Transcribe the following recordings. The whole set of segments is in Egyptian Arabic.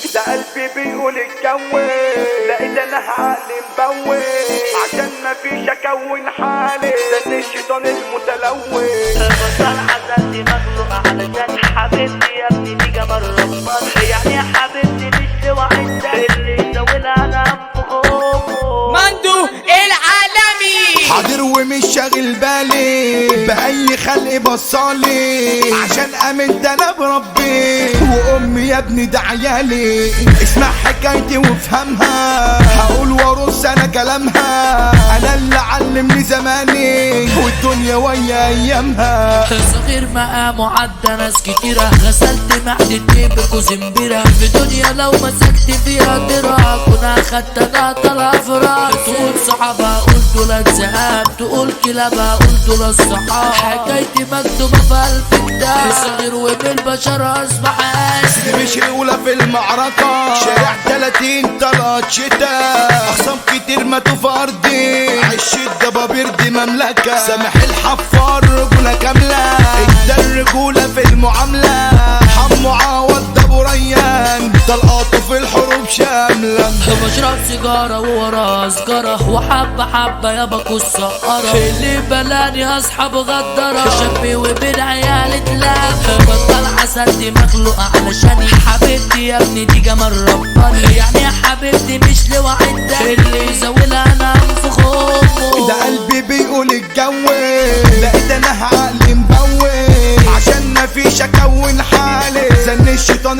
ده قلبي بيقول اتجوز لقيت انا عقلي مبوز عشان مفيش اكون حالي ده الشيطان المتلوث بطل عزلتي مخلوقة علشان حبيبتي يا ابني دي جمال ربنا يعني يا حبيبتي مش لوحدك اللي يزولها انا انفخه مندو العالمي حاضر ومش شاغل بالي بأي خلق بصالي عشان امنت انا بربي وامي يا ابني ده عيالي اسمع حكايتي وافهمها هقول وارص انا كلامها انا اللي علمني زماني والدنيا ويا ايامها صغير مقامه عدى ناس كتيرة غسلت معدتي بكوزمبيرة في دنيا لو مسكت فيها درة كنا خدت انا طلع فراق تقول صحابها قول دول ذئاب تقول كلابها قول دول الصحاب حكايتي مكتوبة في ألف كتاب صغير وبالبشر أصبح قاسي مش الأولى في المعركة شارع 30 طلعت شتاء أخصام كتير ماتوا في أرضي عش الدبابير دي مملكة سامح الحفار رجولة كاملة ادى الرجولة في المعاملة حمو عوض ده أبو ريان طلقاته في الحروب شاملة بشرب سيجارة وورا سجارة وحبة حبة يابا كسقرة اللي بلاني أصحاب غدرة شبي وبين عيال اتلام بطل عسل دي مخلوقة علشاني حبيبتي يا ابني دي جمال رباني يعني يا حبيبتي مش لوحدك اللي يزولها أنا أنفخ أمه ده قلبي بيقول اتجوز لقيت انا عقلي مبوز عشان مفيش اكون حالي زن الشيطان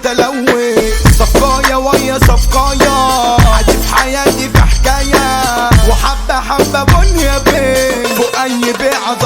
المتلوث صفقايا ويا صفقايا عادي في حياتي في حكاية وحبة حبة بني يا بيه فوق اي بيعة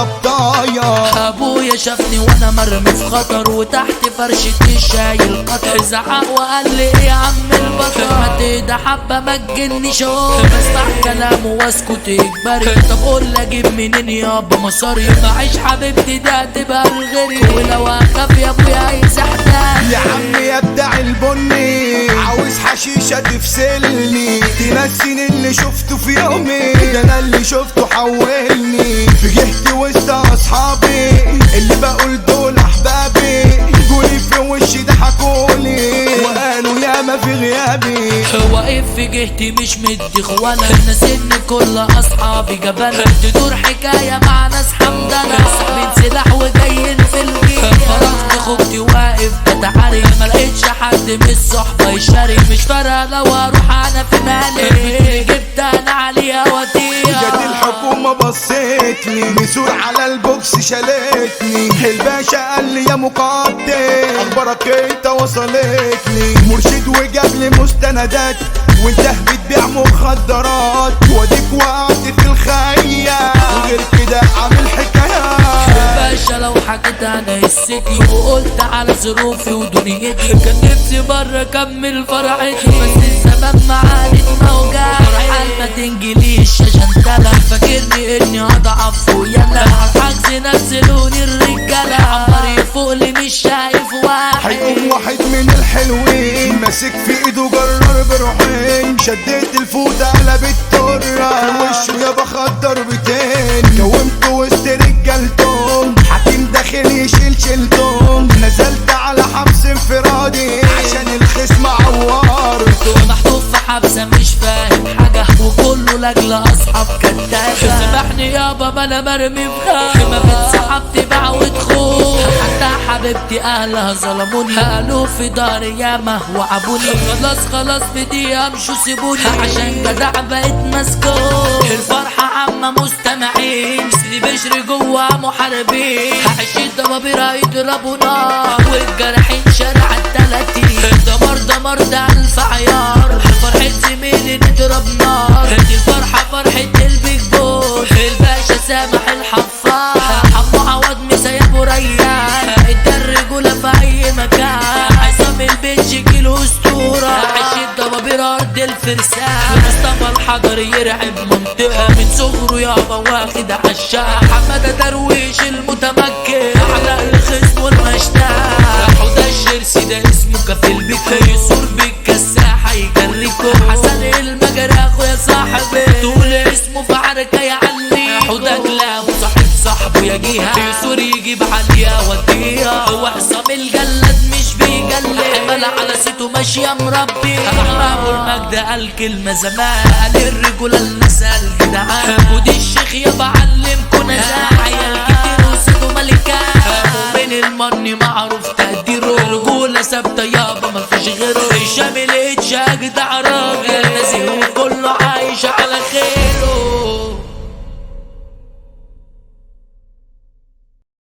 ضبطايا ابويا شافني وانا مرمي في خطر وتحت فرشتي شايل قطر زعق وقال لي ايه يا عم البطل ما تهدى حبه ما تجنيش اهو بسمع كلامه واسكت اجباري طب قول لي اجيب منين يابا مصاري معيش حبيبتي ده تبقى الغيري ولو اخاف يا ابويا عايز احتاج يا عم يا بتاع البني عاوز حشيشة تفصلني تنسيني اللي شفته في يومي ده انا اللي شفته حولني في جهتي وسط اصحابي اللي بقول دول احبابي جولي في وشي ضحكولي وقالوا ياما في غيابي واقف في جهتي مش مدي خوانا الناس ان كل اصحابي جبانة تدور حكاية مع ناس حمدانة ساحبين سلاح وجايين في الجيل فرحت اخوتي واقف بتعاري ما لقيتش حد من الصحبة يشاري مش فارقة لو اروح انا في مالي جبت انا عليها جت وديها الحكومة بصيتني نسور على البوكس شالتني الباشا قال لي يا مقدم اخبارك انت وصلتني مرشد وجاب لي مستندات وانت بتبيع مخدرات واديك وقعت في الخية وغير كده عامل حكايات باشا لو حكيت انا قصتي وقلت على ظروفي ودنيتي كان نفسي مرة اكمل فرحتي بس السبب معاني موجع فرحان ما تنجليش عشان تلا فاكرني اني اضعف ويلا الحجز نزلوني الرجالة عمري فوق لي مش شايف واحد هيقوم واحد من الحلوين ماسك في ايده جرار بروحين شديت الفوطة قلبت ترة وشه يابا خد ضربتين كومت وسط رجالتهم حكيم داخل يشيل شيلتهم نزلت على حبس انفرادي عشان الخصم عورته محطوط في حبسة مش فاهم حاجة وكله لاجل أصحاب كدابة سامحني يابا ما أنا مرمي في خانة ما بنسحبت بعود خوف حتى حبيبتي أهلها ظلموني قالوا في داري ياما وعبوني خلاص خلاص بدي أمشوا سيبوني عشان جدع بقيت مسكون الفرحة عامة مستمعين سيدي بشري جوا محاربين هعيش الضبابير هيضربوا نار والجرحين شارع التلاتين دمار دمار ده ألف عيار فرحة زميلي نضرب نار دي الفرحة فرحة البيج بوس الباشا سامح الحفار حمو عوض مسا ابو ريان ادى الرجولة في أي مكان عصام البنش كيلو أسطورة عيش الضبابير أرض الفرسان مصطفى الحجر يرعب منطقة من صغره يابا واخد عشاق حمادة درويش المتمكن أعلى الخصم والمشتاق حوده الشرسي ده اسمه كفيل بك يسور بك الساحة يجريكم حسن المجري أخويا صاحبي تقول اسمه في عركة يعلي حوده كلام صاحب صاحبه يجيها يسور يجيب عليها وديها هو حسام الجلاد مش بيجلد ولا على سيته ماشية مربي احمد المجد قال كلمة زمان قال الرجولة المثل جدعان ودي الشيخ يا بعلمكوا نزاع عيال كتير وسيده ملكة من المني معروف تقديره رجولة ثابتة يابا مفيش غيره الشام الاتش اجدع راجل